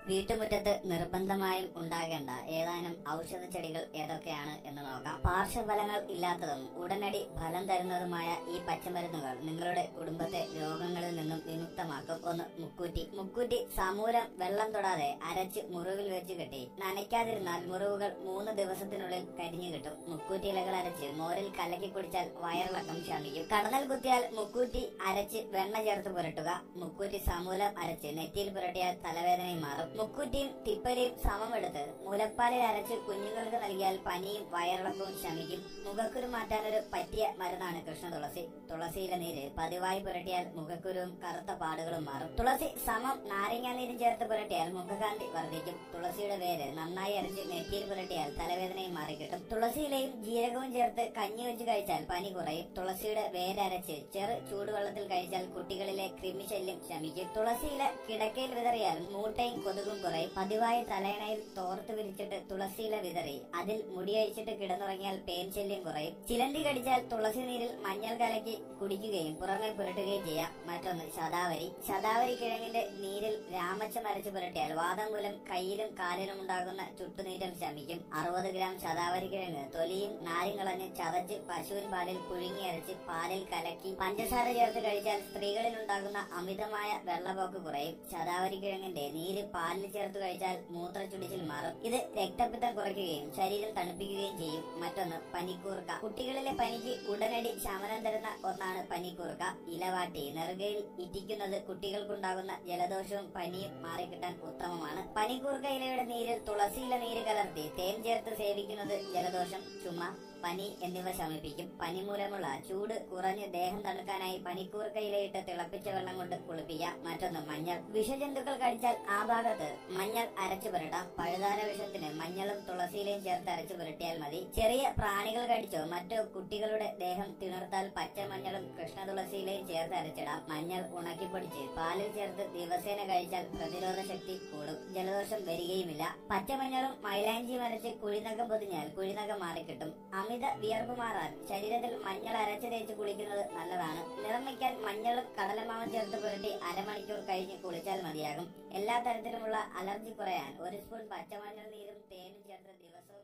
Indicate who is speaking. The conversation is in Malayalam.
Speaker 1: വീട്ടുമുറ്റത്ത് നിർബന്ധമായും ഉണ്ടാകേണ്ട ഏതാനും ഔഷധ ചെടികൾ ഏതൊക്കെയാണ് എന്ന് നോക്കാം പാർശ്വഫലങ്ങൾ ഇല്ലാത്തതും ഉടനടി ഫലം തരുന്നതുമായ ഈ പച്ചമരുന്നുകൾ നിങ്ങളുടെ കുടുംബത്തെ രോഗങ്ങളിൽ നിന്നും വിമുക്തമാക്കും ഒന്ന് മുക്കൂറ്റി മുക്കൂറ്റി സമൂലം വെള്ളം തൊടാതെ അരച്ച് മുറിവിൽ വെച്ച് കെട്ടി നനയ്ക്കാതിരുന്നാൽ മുറിവുകൾ മൂന്ന് ദിവസത്തിനുള്ളിൽ കരിഞ്ഞു കിട്ടും മുക്കൂറ്റി ഇലകൾ അരച്ച് മോരിൽ കലക്കി കുടിച്ചാൽ വയറിളക്കം ശമിക്കും കടന്നൽ കുത്തിയാൽ മുക്കൂറ്റി അരച്ച് വെണ്ണ ചേർത്ത് പുരട്ടുക മുക്കൂറ്റി സമൂലം അരച്ച് നെറ്റിയിൽ പുരട്ടിയാൽ തലവേദനയും മാറും മുക്കൂറ്റിയും തിപ്പലിയും സമമെടുത്ത് മുലപ്പാലിൽ അരച്ച് കുഞ്ഞുങ്ങൾക്ക് നൽകിയാൽ പനിയും വയറിളക്കവും ശമിക്കും മുഖക്കുരു മാറ്റാൻ ഒരു പറ്റിയ മരുന്നാണ് കൃഷ്ണ തുളസി തുളസിയിലെ നീര് പതിവായി പുരട്ടിയാൽ മുഖക്കുരുവും കറുത്ത പാടുകളും മാറും തുളസി സമം നാരങ്ങാ നീരും ചേർത്ത് പുരട്ടിയാൽ മുഖകാന്തി വർദ്ധിക്കും തുളസിയുടെ വേര് നന്നായി അരച്ച് നെറ്റിയിൽ പുരട്ടിയാൽ തലവേദനയും മാറിക്കിട്ടും തുളസിയിലയും ജീരകവും ചേർത്ത് കഞ്ഞി വെച്ച് കഴിച്ചാൽ പനി കുറയും തുളസിയുടെ വേരരച്ച് ചെറു ചൂടുവെള്ളത്തിൽ കഴിച്ചാൽ കുട്ടികളിലെ കൃമിശല്യം ശമിക്കും തുളസിയില കിടക്കയിൽ വിതറിയാൽ മൂട്ടയും കൊതുകും കുറയും പതിവായി തലയണയിൽ തോർത്ത് വിരിച്ചിട്ട് തുളസിയില വിതറി അതിൽ മുടിയഴിച്ചിട്ട് കിടന്നുറങ്ങിയാൽ പേൻ ശല്യം കുറയും ചിലന്തി കടിച്ചാൽ തുളസി നീരിൽ മഞ്ഞൾ കലക്കി കുടിക്കുകയും പുറമെ പുരട്ടുകയും ചെയ്യാം മറ്റൊന്ന് ശതാവരി ശതാവരി കിഴങ്ങിന്റെ നീരിൽ രാമച്ചം അരച്ച് പുരട്ടിയാൽ വാദം മൂലം കയ്യിലും കാലിലും ഉണ്ടാകുന്ന ചുട്ടുനീറ്റം ശമിക്കും അറുപത് ഗ്രാം ശതാവരി കിഴങ്ങ് തൊലിയും നാരും കളഞ്ഞ് ചതച്ച് പശുവിൻ പാലിൽ പുഴുങ്ങി അരച്ച് പാലിൽ കലക്കി പഞ്ചസാര ചേർത്ത് കഴിച്ചാൽ സ്ത്രീകളിൽ ഉണ്ടാകുന്ന അമിതമായ വെള്ളപോക്ക് കുറയും ശതാവരി കിഴങ്ങിന്റെ നീര് പാലിൽ ചേർത്ത് കഴിച്ചാൽ മൂത്രച്ചുടിച്ചിൽ മാറും ഇത് രക്തപിത്തം കുറയ്ക്കുകയും ശരീരം തണുപ്പിക്കുകയും ചെയ്യും മറ്റൊന്ന് പനിക്കൂർക്ക കുട്ടികളിലെ പനിക്ക് ഉടനടി ശമനം തരുന്ന ഒന്നാണ് പനിക്കൂർക്ക ഇലവാട്ടി നെറുകയിൽ ഇറ്റിക്കുന്നത് കുട്ടികൾക്കുണ്ടാകുന്ന ജലദോഷവും പനിയും മാറിക്കിട്ടാൻ ഉത്തമമാണ് പനിക്കൂർക്ക ഇലയുടെ നീരിൽ തുളസിയില നീര് കലർത്തി തേൻ ചേർത്ത് സേവിക്കുന്നത് ജലദോഷം ചുമ പനി എന്നിവ ശമിപ്പിക്കും പനി മൂലമുള്ള ചൂട് കുറഞ്ഞ് ദേഹം തണുക്കാനായി പനിക്കൂർക്ക ഇലയിട്ട് തിളപ്പിച്ച വെള്ളം കൊണ്ട് കുളിപ്പിക്കാം മറ്റൊന്ന് മഞ്ഞൾ വിഷജന്തുക്കൾ കടിച്ചാൽ ആ ഭാഗത്ത് മഞ്ഞൾ അരച്ചു പുരട്ടാം പഴുതാര വിഷത്തിന് മഞ്ഞളും തുളസിയിലയും ചേർത്ത് അരച്ചു പുരട്ടിയാൽ മതി ചെറിയ പ്രാണികൾ കടിച്ചോ മറ്റോ കുട്ടികളുടെ ദേഹം തിണർത്താൽ പച്ചമഞ്ഞളും കൃഷ്ണ തുളസിയിലയും ചേർത്ത് അരച്ചിടാം മഞ്ഞൾ ഉണക്കിപ്പൊടിച്ച് പാലിൽ ചേർത്ത് ദിവസേന കഴിച്ചാൽ പ്രതിരോധ ശക്തി കൂടും ജലദോഷം വരികയുമില്ല പച്ചമഞ്ഞളും മൈലാഞ്ചിയും അരച്ച് കുഴിനകം പൊതിഞ്ഞാൽ കുഴിനകം മാറിക്കിട്ടും അമിത വിയർപ്പ് മാറാൻ ശരീരത്തിൽ മഞ്ഞൾ അരച്ച് തേച്ച് കുളിക്കുന്നത് നല്ലതാണ് നിറം വയ്ക്കാൻ മഞ്ഞളും കടലമാവും ചേർത്ത് പുരട്ടി അരമണിക്കൂർ കഴിഞ്ഞ് കുളിച്ചാൽ മതിയാകും എല്ലാ തരത്തിലുമുള്ള അലർജി കുറയാൻ ഒരു സ്പൂൺ പച്ചമഞ്ഞൾ നീരും തേനും ചേർത്ത് ദിവസവും